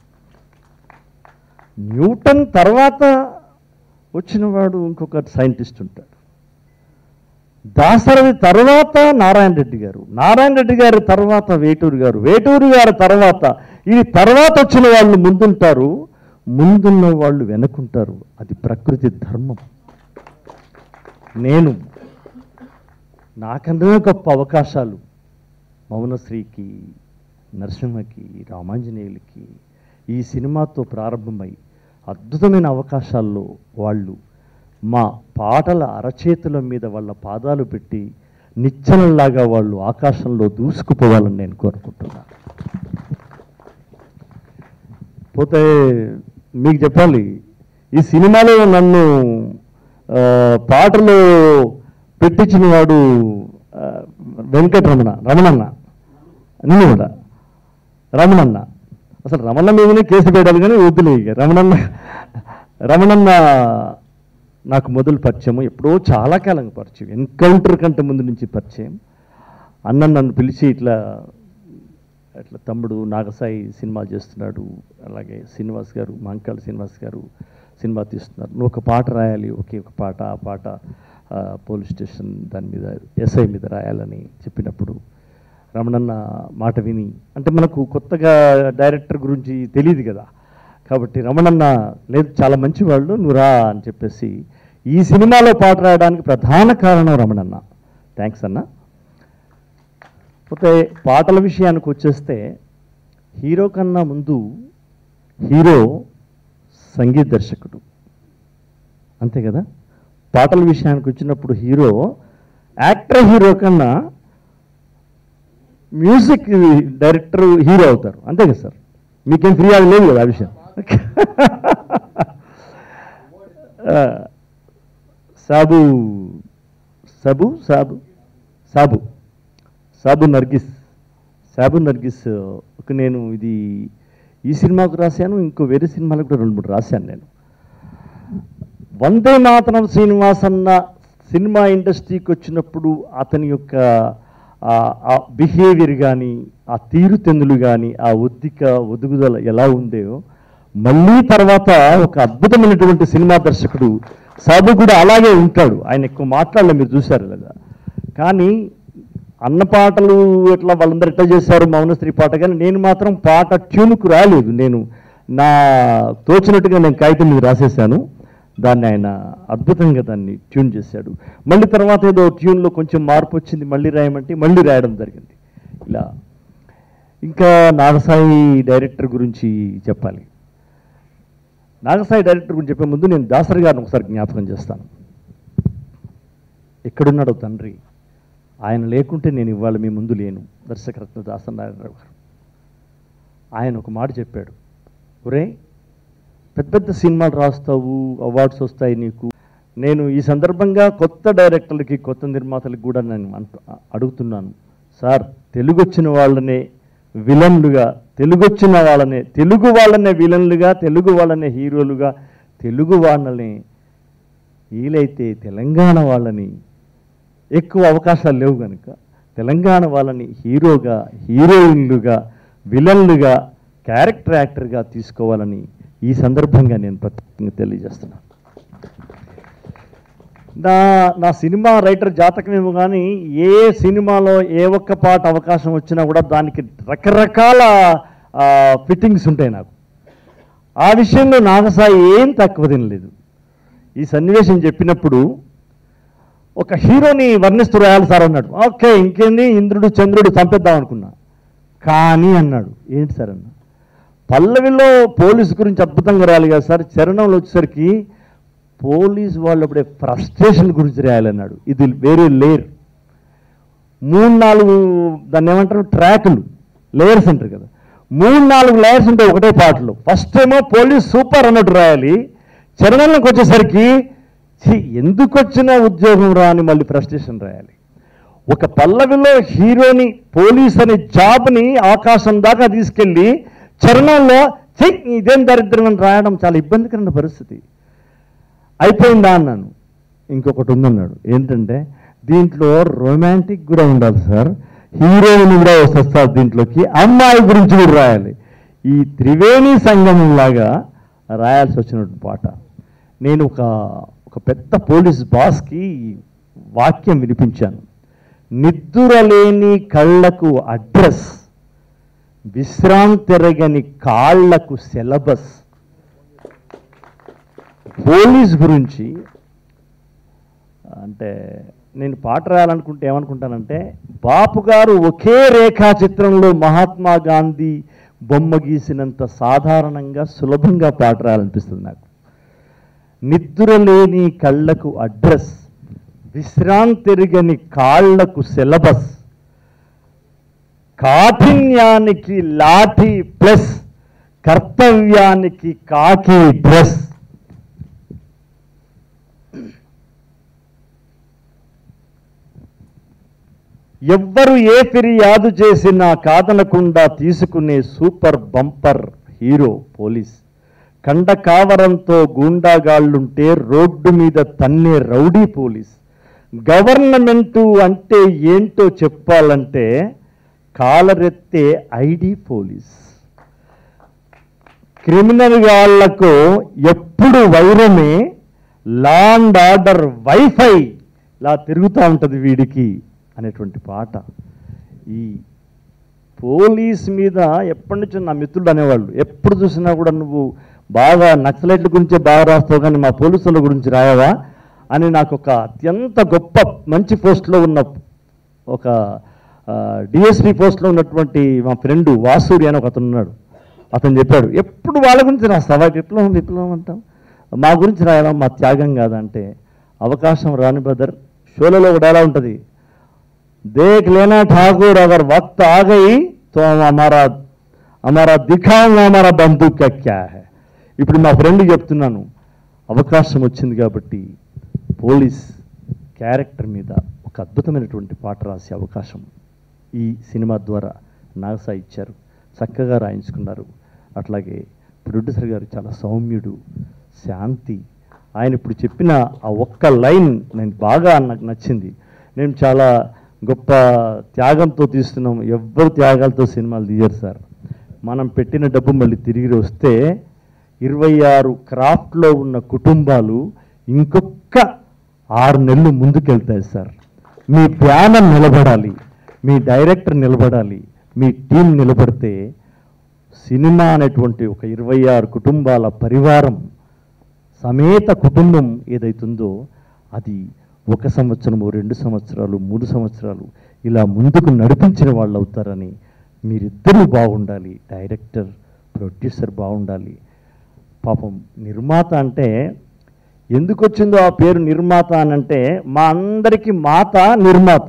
న్యూటన్ తర్వాత వచ్చినవాడు ఇంకొక సైంటిస్ట్ ఉంటాడు దాసరథి తర్వాత నారాయణ రెడ్డి గారు నారాయణ రెడ్డి గారి తర్వాత వేటూరు గారు వేటూరు గారి తర్వాత ఇది తర్వాత వచ్చిన వాళ్ళు ముందుంటారు ముందున్న వాళ్ళు వెనకుంటారు అది ప్రకృతి ధర్మం నేను నాకన్నా గొప్ప అవకాశాలు మౌనశ్రీకి నరసింహకి రామాంజనేయులకి ఈ సినిమాతో ప్రారంభమై అద్భుతమైన అవకాశాల్లో వాళ్ళు మా పాటల అరచేతుల మీద వాళ్ళ పాదాలు పెట్టి నిచ్చెనలాగా వాళ్ళు ఆకాశంలో దూసుకుపోవాలని నేను కోరుకుంటున్నాను పోతే మీకు చెప్పాలి ఈ సినిమాలో నన్ను ఆ, పాటలు పెట్టించిన వాడు ఆ, వెంకటరమణ రమణన్న నిన్ను కూడా రమణన్న అసలు రమణ మీదనే కేసు పెట్టాలి కానీ వద్దులే ఇక రమణన్న రమణన్న నాకు మొదలు పరిచయం ఎప్పుడో చాలా కాలం పరిచయం ఎన్కౌంటర్ కంటే ముందు నుంచి పరిచయం అన్న నన్ను పిలిచి ఇట్లా అట్లా తమ్ముడు నాగసాయి సినిమా చేస్తున్నాడు అలాగే శ్రీనివాస్ గారు మాంకాళ శ్రీనివాస్ గారు సినిమా తీస్తున్నారు నువ్వు ఒక పాట రాయాలి ఒకే ఒక పాట ఆ పాట ఆ, పోలీస్ స్టేషన్ దాని మీద ఎస్ఐ మీద రాయాలని చెప్పినప్పుడు రమణన్న మాట విని అంటే మనకు కొత్తగా డైరెక్టర్ గురించి తెలియదు కదా కాబట్టి రమణన్న లేదు చాలా మంచి వాళ్ళు నువ్వు రా అని చెప్పేసి ఈ సినిమాలో పాట రాయడానికి ప్రధాన కారణం రమణన్న థ్యాంక్స్ అన్న పోతే పాటల విషయానికి వచ్చేస్తే హీరో కన్నా ముందు హీరో సంగీత దర్శకుడు అంతే కదా పాటల విషయానికి వచ్చినప్పుడు హీరో యాక్టర్ హీరో కన్నా మ్యూజిక్ డైరెక్టర్ హీరో అవుతారు అంతే కదా సార్ మీకేం ఫిర్యాదు లేదు కదా ఆ విషయం ఆ, సాబు సబు సాబు సాబు సాబు నర్గిస్ సాబు నర్గిస్ ఒక నేను ఇది ఈ సినిమాకు రాశాను ఇంకో వేరే సినిమాలకు కూడా రెండు మూడు రాశాను నేను వందే మాతరం శ్రీనివాస్ అన్న సినిమా ఇండస్ట్రీకి వచ్చినప్పుడు అతని యొక్క ఆ బిహేవియర్ కానీ ఆ తీరుతెన్నులు కానీ ఆ ఒద్దిక ఒదుగుదల ఎలా ఉందో మళ్ళీ తర్వాత ఒక అద్భుతమైనటువంటి సినిమా దర్శకుడు సాబు కూడా అలాగే ఉంటాడు ఆయన ఎక్కువ మాట్లాడలే మీరు చూశారు లేదా కానీ అన్న పాటలు ఎట్లా వాళ్ళందరూ ఎట్లా చేశారు మౌన స్త్రీ పాట కానీ నేను మాత్రం పాట ట్యూన్కు రాలేదు నేను నా తోచినట్టుగా నేను కాగితం మీద రాసేసాను దాన్ని ఆయన అద్భుతంగా దాన్ని ట్యూన్ చేశాడు మళ్ళీ తర్వాత ఏదో ట్యూన్లో కొంచెం మార్పు వచ్చింది మళ్ళీ రాయమంటే మళ్ళీ రాయడం జరిగింది ఇలా ఇంకా నాగసాయి డైరెక్టర్ గురించి చెప్పాలి నాగసాయి డైరెక్టర్ గురించి చెప్పే ముందు నేను దాసరి గారిని ఒకసారి జ్ఞాపకం చేస్తాను ఎక్కడున్నాడో తండ్రి ఆయన లేకుంటే నేను ఇవాళ మీ ముందు లేను దర్శకరత్న దాసనారాయణరావు గారు ఆయన ఒక మాట చెప్పాడు ఒరే పెద్ద పెద్ద సినిమాలు రాస్తావు అవార్డ్స్ వస్తాయి నీకు నేను ఈ సందర్భంగా కొత్త డైరెక్టర్లకి కొత్త నిర్మాతలకు కూడా నేను అంటు అడుగుతున్నాను సార్ తెలుగు వచ్చిన వాళ్ళనే విలన్లుగా తెలుగు వచ్చిన వాళ్ళనే తెలుగు వాళ్ళనే విలన్లుగా తెలుగు వాళ్ళనే హీరోలుగా తెలుగు వాళ్ళని వీలైతే తెలంగాణ వాళ్ళని ఎక్కువ అవకాశాలు లేవు కనుక తెలంగాణ వాళ్ళని హీరోగా హీరోయిన్లుగా విలన్లుగా క్యారెక్టర్ యాక్టర్గా తీసుకోవాలని ఈ సందర్భంగా నేను ప్రత్యేకంగా తెలియజేస్తున్నాను నా నా సినిమా రైటర్ జాతకమేమో కానీ ఏ సినిమాలో ఏ ఒక్క పాట అవకాశం వచ్చినా కూడా దానికి రకరకాల ఫిట్టింగ్స్ ఉంటాయి నాకు ఆ విషయంలో నాగసాయి ఏం తక్కువ తినలేదు ఈ సన్నివేశం చెప్పినప్పుడు ఒక హీరోని వర్ణిస్తూ రాయాలి సార్ అన్నాడు ఓకే ఇంకేంది ఇంద్రుడు చంద్రుడు చంపేద్దాం అనుకున్నా కానీ అన్నాడు ఏంటి సార్ అన్న పల్లవిలో పోలీసు గురించి అద్భుతంగా రాయాలి కదా సార్ చరణంలో వచ్చేసరికి పోలీస్ వాళ్ళు అప్పుడే ఫ్రస్ట్రేషన్ గురించి రాయాలన్నాడు ఇది వేరే లేయర్ మూడు నాలుగు దాన్ని ఏమంటారు ట్రాకులు లేయర్స్ అంటారు కదా మూడు నాలుగు లేయర్స్ ఉంటాయి ఒకటే పాటలో ఫస్ట్ ఏమో పోలీస్ సూపర్ అన్నట్టు రాయాలి చరణంలోకి వచ్చేసరికి ఛీ, ఎందుకు వచ్చిన ఉద్యోగం రా అని మళ్ళీ ఫ్రస్ట్రేషన్ రాయాలి ఒక పల్లవిలో హీరోని పోలీస్ అనే జాబ్ని ఆకాశం దాకా తీసుకెళ్ళి చరణంలో ఛీ ఇదేం దరిద్రం అని రాయడం చాలా ఇబ్బందికరమైన పరిస్థితి అయిపోయిందా అన్నాను ఇంకొకటి ఉందన్నాడు ఏంటంటే దీంట్లో రొమాంటిక్ కూడా ఉండాలి సార్ హీరోయిన్ కూడా వస్తారు దీంట్లోకి అమ్మాయి గురించి కూడా రాయాలి ఈ త్రివేణి సంగమం లాగా రాయాల్సి వచ్చినటువంటి పాట నేను ఒక ఒక పెద్ద పోలీస్ బాస్కి వాక్యం వినిపించాను నిద్దురలేని కళ్ళకు అడ్రస్ విశ్రాంతిరగని కాళ్లకు సిలబస్ పోలీస్ గురించి అంటే నేను పాట రాయాలనుకుంటే ఏమనుకుంటానంటే బాపు గారు ఒకే రేఖా చిత్రంలో మహాత్మా గాంధీ బొమ్మ గీసినంత సాధారణంగా సులభంగా పాట రాయాలనిపిస్తుంది నాకు నిద్రలేని కళ్ళకు అడ్రస్ విశ్రాంతిరగని కాళ్లకు సిలబస్ కాఠిన్యానికి లాఠీ ప్లస్ కర్తవ్యానికి కాకి డ్రెస్ ఎవ్వరు ఏ ఫిర్యాదు చేసినా కాదనకుండా తీసుకునే సూపర్ బంపర్ హీరో పోలీస్ కండ కావరంతో గూండాగాళ్ళుంటే రోడ్డు మీద తన్నే రౌడీ పోలీస్ గవర్నమెంటు అంటే ఏంటో చెప్పాలంటే కాలరెత్తే ఐడి పోలీస్ క్రిమినల్ వాళ్లకు ఎప్పుడు వైరమే లా అండ్ ఆర్డర్ వైఫై ఇలా తిరుగుతూ ఉంటుంది వీడికి అనేటువంటి పాట ఈ పోలీస్ మీద ఎప్పటి నుంచో నా మిత్రుడు అనేవాళ్ళు ఎప్పుడు చూసినా కూడా నువ్వు బాగా నక్సలైట్ల గురించే బాగా రాస్తావు కానీ మా పోలీసుల గురించి రాయవా అని నాకు ఒక అత్యంత గొప్ప మంచి పోస్ట్లో ఉన్న ఒక డిఎస్పీ పోస్ట్లో ఉన్నటువంటి మా ఫ్రెండ్ వాసూరి అని ఒక అతను ఉన్నాడు అతను చెప్పాడు ఎప్పుడు వాళ్ళ గురించి రాస్తావా విప్లవం విప్లవం అంటాం మా గురించి రాయడం మా త్యాగం కాదంటే అవకాశం రాని బ్రదర్ షోలలో ఒక డైలాగ్ ఉంటుంది देख लेना ठाकुर अगर वक्त आ गई तो हम हमारा हमारा दिखाऊंगा हमारा బంధుక్ का क्या है ఇప్పుడు మా ఫ్రెండ్ చెప్తున్నాను అవకాశం వచ్చింది కాబట్టి పోలీస్ క్యారెక్టర్ మీద ఒక అద్భుతమైనటువంటి పాట రాసే అవకాశం ఈ సినిమా ద్వారా నాగసా ఇచ్చారు చక్కగా రాయించుకున్నారు అట్లాగే ప్రొడ్యూసర్ గారు చాలా సౌమ్యుడు శాంతి ఆయన ఇప్పుడు చెప్పిన ఆ ఒక్క లైన్ నేను బాగా నాకు నచ్చింది నేను చాలా గొప్ప త్యాగంతో తీస్తున్నాం ఎవ్వరు త్యాగాలతో సినిమాలు తీయరు సార్ మనం పెట్టిన డబ్బు మళ్ళీ తిరిగి వస్తే ఇరవై ఆరు క్రాఫ్ట్లో ఉన్న కుటుంబాలు ఇంకొక ఆరు నెలలు ముందుకెళ్తాయి సార్ మీ ప్యానల్ నిలబడాలి మీ డైరెక్టర్ నిలబడాలి మీ టీం నిలబడితే సినిమా అనేటువంటి ఒక ఇరవై ఆరు కుటుంబాల పరివారం సమేత కుటుంబం ఏదైతుందో అది ఒక సంవత్సరము రెండు సంవత్సరాలు మూడు సంవత్సరాలు ఇలా ముందుకు నడిపించిన వాళ్ళు అవుతారని మీరిద్దరూ బాగుండాలి డైరెక్టర్ ప్రొడ్యూసర్ బాగుండాలి పాపం నిర్మాత అంటే ఎందుకు వచ్చిందో ఆ పేరు నిర్మాత అని అంటే మా అందరికీ మాత నిర్మాత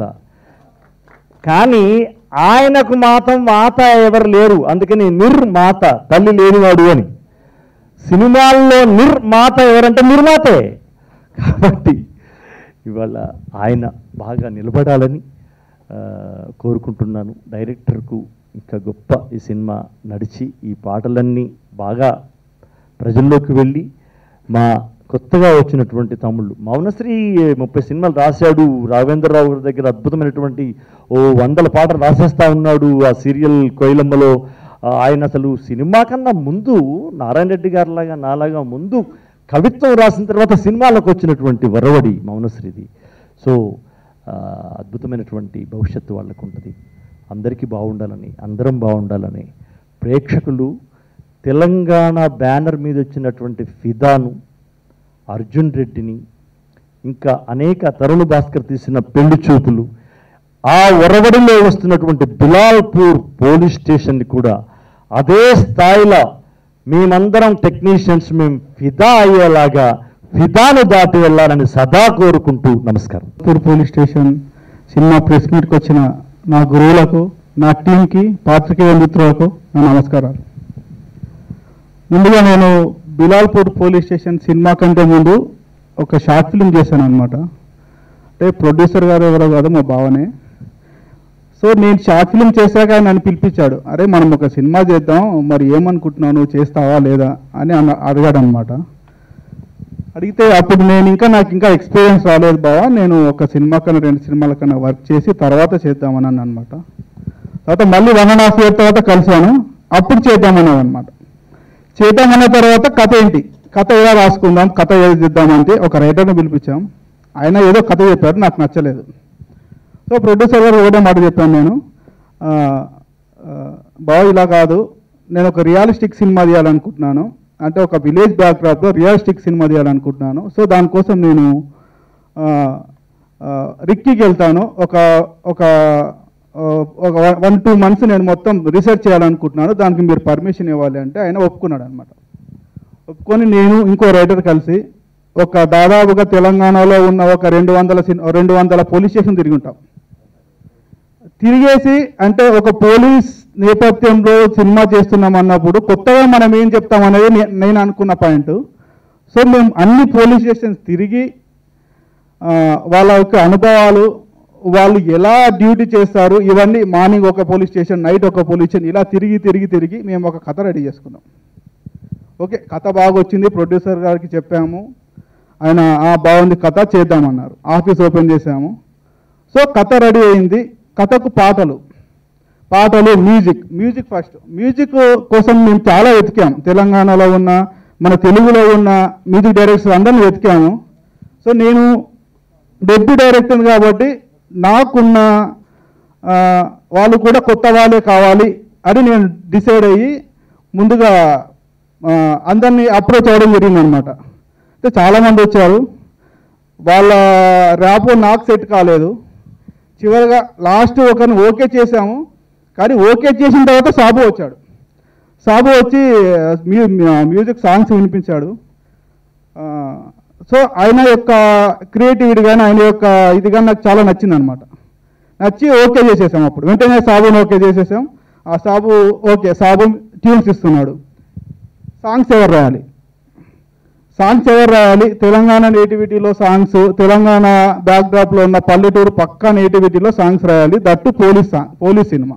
కానీ ఆయనకు మాత్రం మాత ఎవరు లేరు అందుకని నిర్మాత తల్లి లేనివాడు అని సినిమాల్లో నిర్మాత ఎవరంటే నిర్మాతే కాబట్టి ఇవాళ ఆయన బాగా నిలబడాలని ఆ, కోరుకుంటున్నాను డైరెక్టర్కు ఇంకా గొప్ప ఈ సినిమా నడిచి ఈ పాటలన్నీ బాగా ప్రజల్లోకి వెళ్ళి మా కొత్తగా వచ్చినటువంటి తమ్ముళ్ళు మౌనశ్రీ ముప్పై సినిమాలు రాశాడు రాఘవేంద్రరావు గారి దగ్గర అద్భుతమైనటువంటి ఓ వందల పాటలు రాసేస్తా ఉన్నాడు ఆ సీరియల్ కోయిలమ్మలో ఆ, ఆయన అసలు సినిమా కన్నా ముందు నారాయణ రెడ్డి గారిలాగా నాలాగా ముందు కవిత్వం రాసిన తర్వాత సినిమాలకు వచ్చినటువంటి వరవడి మౌనశ్రీది సో ఆ, అద్భుతమైనటువంటి భవిష్యత్తు వాళ్ళకు ఉంటుంది అందరికీ బాగుండాలని అందరం బాగుండాలని ప్రేక్షకులు తెలంగాణ బ్యానర్ మీద వచ్చినటువంటి ఫిదాను అర్జున్ రెడ్డిని ఇంకా అనేక తరుణ్ భాస్కర్ తీసిన పెళ్లి చూపులు ఆ ఒరవడిలో వస్తున్నటువంటి బిలాల్పూర్ పోలీస్ స్టేషన్ని కూడా అదే స్థాయిలో మేమందరం టెక్నీషియన్స్ మేము ఫిదా అయ్యేలాగా ఫిదాను దాటి వెళ్ళాలని సదా కోరుకుంటూ నమస్కారం poor police station cinema press మీట్కి వచ్చిన నా గురువులకు నా టీంకి పాత్రికేయ మిత్రులకు నా నమస్కారాలు ముందుగా నేను బిలాల్పూర్ పోలీస్ స్టేషన్ సినిమా కంటే ముందు ఒక షార్ట్ ఫిల్మ్ చేశాను అనమాట అంటే ప్రొడ్యూసర్ గారు ఎవరో కాదు మా బావనే సో నేను షార్ట్ ఫిల్మ్ చేశాక ఆయన నన్ను పిలిపించాడు అరే మనం ఒక సినిమా చేద్దాం మరి ఏమనుకుంటున్నావు నువ్వు చేస్తావా లేదా అని అన్న అడిగాడు అనమాట అడిగితే అప్పుడు నేను ఇంకా నాకు ఇంకా ఎక్స్పీరియన్స్ రాలేదు బావా నేను ఒక సినిమా కన్నా రెండు సినిమాల కన్నా వర్క్ చేసి తర్వాత చేద్దామని అనమాట తర్వాత మళ్ళీ వన్ అండ్ హాఫ్ ఇయర్ తర్వాత కలిశాను అప్పుడు చేద్దామన్నాను అనమాట చేద్దామన్న తర్వాత కథ ఏంటి కథ ఎలా రాసుకుందాం కథ ఏది చేద్దామంటే ఒక రైటర్ని పిలిపించాం ఆయన ఏదో కథ చెప్పారు నాకు నచ్చలేదు సో ప్రొడ్యూసర్ గారు ఒకటే మాట చెప్పాను నేను ఆ, ఆ, బావ ఇలా కాదు నేను ఒక రియలిస్టిక్ సినిమా తీయాలనుకుంటున్నాను అంటే ఒక విలేజ్ బ్యాక్డ్రాప్లో రియలిస్టిక్ సినిమా తీయాలనుకుంటున్నాను సో దానికోసం నేను ఆ, ఆ, రిక్కీకి వెళ్తాను ఒక ఒక ఆ, ఒక వన్ టూ మంత్స్ నేను మొత్తం రీసెర్చ్ చేయాలనుకుంటున్నాను దానికి మీరు పర్మిషన్ ఇవ్వాలి అంటే ఆయన ఒప్పుకున్నాడు అనమాట ఒప్పుకొని నేను ఇంకో రైటర్ కలిసి ఒక దాదాపుగా తెలంగాణలో ఉన్న ఒక రెండు వందల సిన్- రెండు వందల పోలీస్ స్టేషన్ తిరిగి ఉంటాం తిరిగేసి అంటే ఒక పోలీస్ నేపథ్యంలో సినిమా చేస్తున్నాం అన్నప్పుడు కొత్తగా మనం ఏం చెప్తాం అనేది నే- నేను అనుకున్న పాయింట్ సో మేము అన్ని పోలీస్ స్టేషన్స్ తిరిగి ఆ, వాళ్ళ యొక్క అనుభవాలు వాళ్ళు ఎలా డ్యూటీ చేస్తారు ఇవన్నీ మార్నింగ్ ఒక పోలీస్ స్టేషన్ నైట్ ఒక పోలీస్ స్టేషన్ ఇలా తిరిగి తిరిగి తిరిగి మేము ఒక కథ రెడీ చేసుకున్నాం ఓకే కథ బాగా వచ్చింది ప్రొడ్యూసర్ గారికి చెప్పాము ఆయన "ఆ, బాగుంది కథ చేద్దామన్నారు ఆఫీస్ ఓపెన్ చేశాము సో కథ రెడీ అయింది కథకు పాటలు పాటలు మ్యూజిక్ మ్యూజిక్ ఫస్ట్ మ్యూజిక్ కోసం మేము చాలా వెతికాం తెలంగాణలో ఉన్న మన తెలుగులో ఉన్న మ్యూజిక్ డైరెక్టర్స్ అందరిని వెతికాము సో నేను డెబ్యూ డైరెక్టర్ కాబట్టి నాకున్న ఆ, వాళ్ళు కూడా కొత్త వాళ్ళే కావాలి అని నేను డిసైడ్ అయ్యి ముందుగా ఆ, అందరినీ అప్రోచ్ అవ్వడం జరిగింది అనమాట అయితే చాలామంది వచ్చారు వాళ్ళ ర్యాపో నాకు సెట్ కాలేదు చివరిగా లాస్ట్ ఒకరిని ఓకే చేశాము కానీ ఓకే చేసిన తర్వాత సాబు వచ్చాడు సాబు వచ్చి మ్యూ మ్యూజిక్ సాంగ్స్ వినిపించాడు ఆ, సో ఆయన యొక్క క్రియేటివిటీ కానీ ఆయన యొక్క ఇది కానీ నాకు చాలా నచ్చింది అనమాట నచ్చి ఓకే చేసేసాం అప్పుడు వెంటనే సాబుని ఓకే చేసేసాం ఆ సాబు ఓకే సాబు ట్యూన్స్ ఇస్తున్నాడు సాంగ్స్ ఎవరు రాయాలి సాంగ్స్ ఎవరు రాయాలి తెలంగాణ నేటివిటీలో సాంగ్స్ తెలంగాణ బ్యాక్డ్రాప్లో ఉన్న పల్లెటూరు పక్కా నేటివిటీలో సాంగ్స్ రాయాలి that police song police cinema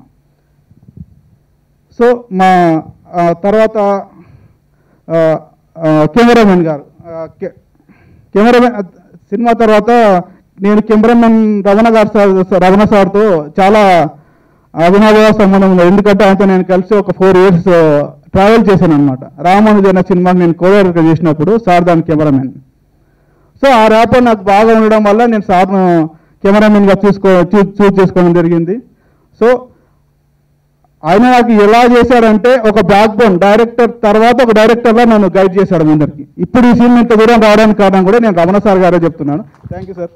so మా ఆ, తర్వాత ఆ, ఆ, కెమెరామెన్ గారు ఆ, కె- కెమెరామెన్ ఆ, సినిమా తర్వాత నేను కెమెరామెన్ రమణ గారు సార్ రమణ సార్తో చాలా అభినవ సంబంధం ఉంది ఎందుకంటే ఆయనతో నేను కలిసి ఒక ఫోర్ ఇయర్స్ ట్రావెల్ చేశాను అనమాట రామానుజ అనే సినిమాకి నేను కోరియోగ్రఫీ చేసినప్పుడు సార్ దాని కెమెరామెన్ సో ఆ ర్యాపర్ నాకు బాగా ఉండడం వల్ల నేను సార్ను కెమెరామెన్గా చూసుకో చూ- చూస్ చేసుకోవడం జరిగింది సో ఆయన నాకు ఎలా చేశాడంటే ఒక బ్యాక్ బోన్ డైరెక్టర్ తర్వాత ఒక డైరెక్టర్లా నన్ను గైడ్ చేశాడు ముందరికి ఇప్పుడు ఈ సీన్ ఇంత దూరం రావడానికి కారణం కూడా నేను రమణ సార్ గారే చెప్తున్నాను థ్యాంక్ యూ సార్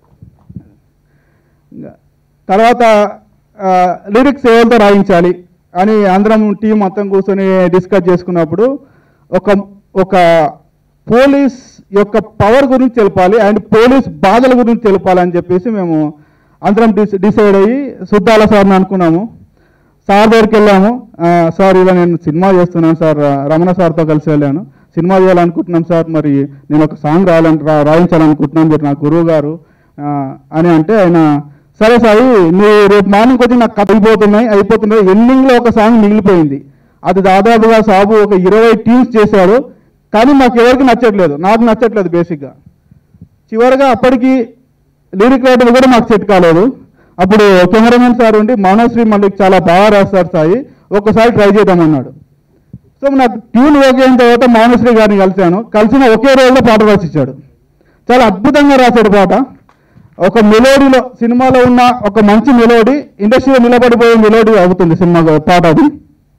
తర్వాత లిరిక్స్ ఎవరితో రాయించాలి అని అందరం టీం మొత్తం కూర్చొని డిస్కస్ చేసుకున్నప్పుడు ఒక ఒక పోలీస్ యొక్క పవర్ గురించి తెలపాలి అండ్ పోలీస్ బాధల గురించి తెలపాలి అని చెప్పేసి మేము అందరం డిస్ డిసైడ్ అయ్యి సుద్దాల సార్ని అనుకున్నాము సార్ దగ్గరికి వెళ్ళాము ఆ, సార్ ఇలా నేను సినిమా చేస్తున్నాను సార్ ఆ, రమణ సార్తో కలిసి వెళ్ళాను సినిమా చేయాలనుకుంటున్నాం సార్ మరి నేను ఒక సాంగ్ రాయాలని రా రాయించాలనుకుంటున్నాను మీరు నా గురువు గారు ఆ, అని అంటే ఆయన సరే సాయి మీరు రేపు మార్నింగ్ వచ్చి నాకు కథ అయిపోతున్నాయి అయిపోతున్నాయి ఎండింగ్లో ఒక సాంగ్ మిగిలిపోయింది అది దాదాపుగా సాబు ఒక ఇరవై ట్యూన్స్ చేశాడు కానీ మాకు ఎవరికి నచ్చట్లేదు నాకు నచ్చట్లేదు బేసిక్గా చివరిగా అప్పటికి లిరిక్ రైటర్ కూడా మాకు సెట్ కాలేదు అప్పుడు కెమెరామెన్ సార్ ఉండి మౌనశ్రీ మల్లిక్ చాలా బాగా రాస్తారు సాయి ఒక్కసారి ట్రై చేద్దామన్నాడు సో నాకు ట్యూన్ ఓకే అయిన తర్వాత మౌనశ్రీ గారిని కలిశాను కలిసిన ఒకే రోజులో పాట రాసిచ్చాడు చాలా అద్భుతంగా రాశాడు పాట ఒక మెలోడీలో సినిమాలో ఉన్న ఒక మంచి మెలోడీ ఇండస్ట్రీలో నిలబడిపోయే మెలోడీ అవుతుంది సినిమా పాట అది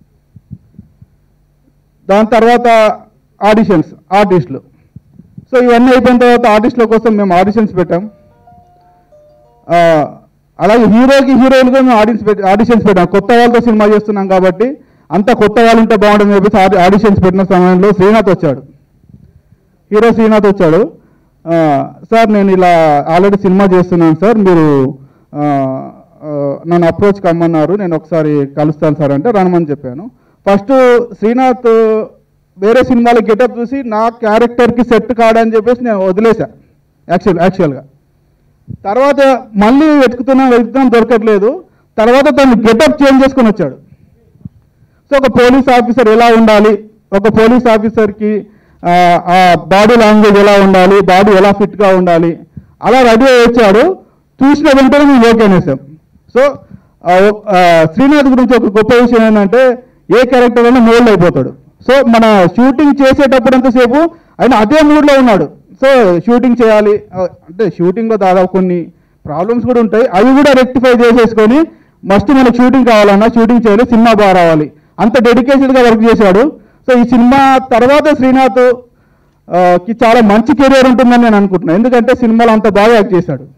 దాని తర్వాత ఆడిషన్స్ ఆర్టిస్టులు సో ఇవన్నీ అయిపోయిన తర్వాత ఆర్టిస్టుల కోసం మేము ఆడిషన్స్ పెట్టాం ఆ, అలాగే హీరోకి హీరోయిన్గా మేము ఆడిషన్స్ పెట్టి ఆడిషన్స్ పెట్టాం కొత్త వాళ్ళతో సినిమా చేస్తున్నాం కాబట్టి అంత కొత్త వాళ్ళు ఉంటే బాగుంటుంది చెప్పేసి ఆడి- ఆడిషన్స్ పెట్టిన సమయంలో శ్రీనాథ్ వచ్చాడు హీరో శ్రీనాథ్ వచ్చాడు ఆ, సార్ నేను ఇలా ఆల్రెడీ సినిమా చేస్తున్నాను సార్ మీరు ఆ, ఆ, నన్ను అప్రోచ్ కమ్మన్నారు నేను ఒకసారి కలుస్తాను సార్ అంటే రనమని చెప్పాను ఫస్ట్ శ్రీనాథ్ వేరే సినిమాలో గెటప్ చూసి నా క్యారెక్టర్కి సెట్ కాడని చెప్పేసి నేను వదిలేసా యాక్చువల్ యాక్చువల్గా తర్వాత మళ్ళీ వెతుకుతున్నాం వెతుకుతున్నాం దొరకట్లేదు తర్వాత తను గెటప్ చేంజ్ చేసుకొని వచ్చాడు సో ఒక పోలీస్ ఆఫీసర్ ఎలా ఉండాలి ఒక పోలీస్ ఆఫీసర్కి ఆ, ఆ బాడీ లాంగ్వేజ్ ఎలా ఉండాలి బాడీ ఎలా ఫిట్గా ఉండాలి అలా రెడీ అయ్యి వచ్చాడు చూసిన వెంటనే మేము ఓకే అనేసాం సో ఆ, ఓ- ఆ, శ్రీనాథ్ గురించి ఒక గొప్ప విషయం ఏంటంటే ఏ క్యారెక్టర్ అయినా మోల్డ్ అయిపోతాడు సో మన షూటింగ్ చేసేటప్పుడు ఎంతసేపు ఆయన అదే మూడ్లో ఉన్నాడు సో షూటింగ్ చేయాలి ఆ, అంటే షూటింగ్లో దాదాపు కొన్ని ప్రాబ్లమ్స్ కూడా ఉంటాయి అవి కూడా రెక్టిఫై చేసేసుకొని మస్ట్ మనకు షూటింగ్ కావాలన్నా షూటింగ్ చేయాలి సినిమా బాగా రావాలి అంత డెడికేటెడ్గా వర్క్ చేశాడు సో ఈ సినిమా తర్వాత శ్రీనాథ్ ఆ, కి చాలా మంచి కెరీర్ ఉంటుందని నేను అనుకుంటున్నాను ఎందుకంటే సినిమాలో అంత బాగా యాక్ట్ చేశాడు